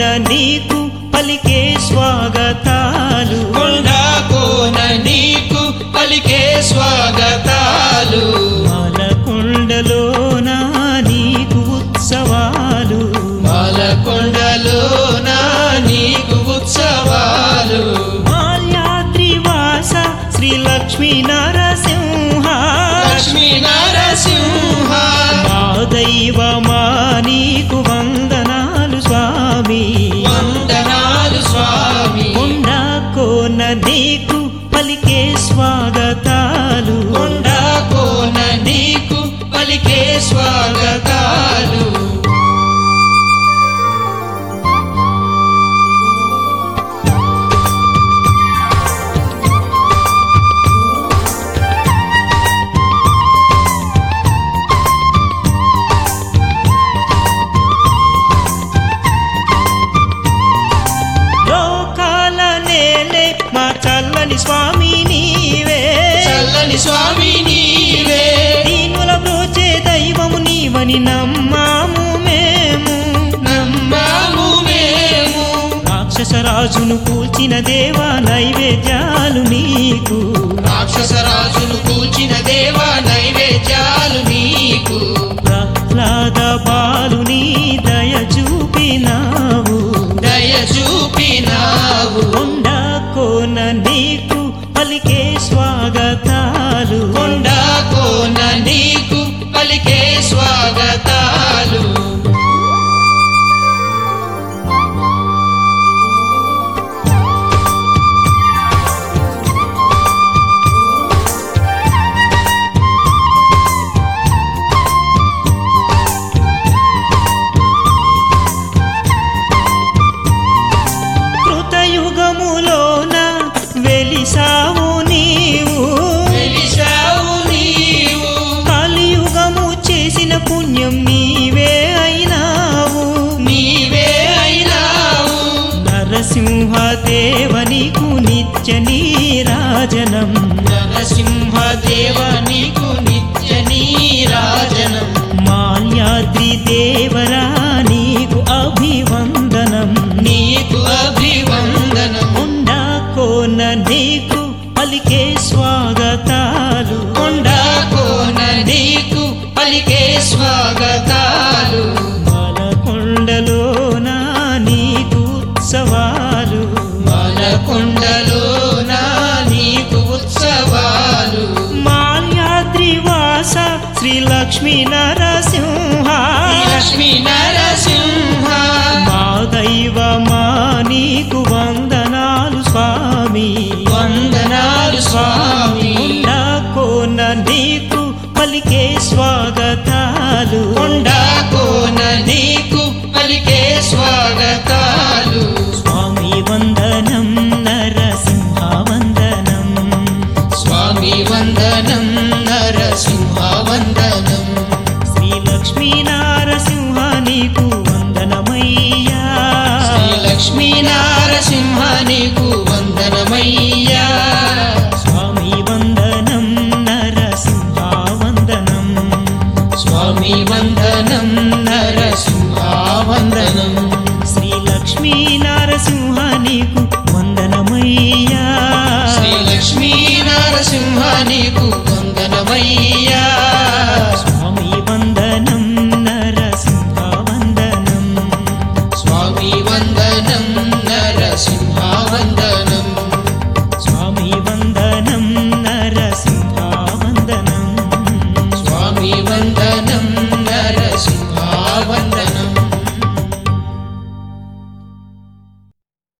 కోన నీకు పలికే స్వాగతాలు కొండ కోన నీకు పలికే స్వాగతాలు మాలకొండలోన నీకు ఉత్సవాలు పాలకొండలో నా నీకు ఉత్సవాలు మాల్యాద్రివాస శ్రీ లక్ష్మీ నరసింహ లక్ష్మీ నరసింహ మా దైవమా నీకు వందనాలు స్వామి వందనాలు స్వామి కొండ కోన నీకు పలికే స్వాగతాలు కొండ కోన నీకు పలికే స్వాగతాలు లోకాల నేలే మా చల్లని స్వామి నీవే చల్లని స్వామి నీవే దీనుల బ్రోచే దైవము నీవని నమ్మాము మేము నమ్మాము మేము రాక్షస రాజును కూల్చిన దేవా నైవేద్యాలు నీకు రాక్షస రాజును కూల్చిన దేవా నైవేద్యాలు నీకు ప్రహ్లాద బాలుని దయ చూపినావు దయ చూపినావు కొండ కోన నీకు పలికే స్వాగతాలు కొండ కోన నీకు పలికే స్వాగతాలు కృతయుగములోన వెలిసావు నీవు వెలిశావు నీవు కలియుగము చేసిన పుణ్యం నీవే అయినావు నీవే అయినావు నరసింహదేవ నీకు నిత్య నీరాజనం నరసింహదేవ నీకు నిత్య నీరాజనం మాల్యాద్రి దేవరా నీకు అభివందనం నీకు అభివందనం కొండ కోన నీకు పలికే స్వాగతాలు కొండ కోన నీకు పలికే స్వాగతాలు కొండలోన నీకు ఉత్సవాలు కొండలో నా నీకు ఉత్సవాలు మాల్యాద్రివాస శ్రీ లక్ష్మీ నరసింహ లక్ష్మీ నరసింహ మా దైవమా నీకు వందనాలు స్వామి వందనాలు స్వామి కొండ కోన నీకు పలికే స్వాగతాలు కొండ కోన నీకు పలికే స్వాగతాలు స్వామి వందనం నరసింహ వందనం స్వామి వందనం నరసింహ వందనం శ్రీ లక్ష్మీ నరసింహ నీకు వందనమయ్యా శ్రీ లక్ష్మీ నారసింహ నీకు వందనమయ్యా స్వామి వందనం నరసింహ వందనం స్వామి వందనం నరసింహ వందనం శ్రీ లక్ష్మీ నరసింహ నీకు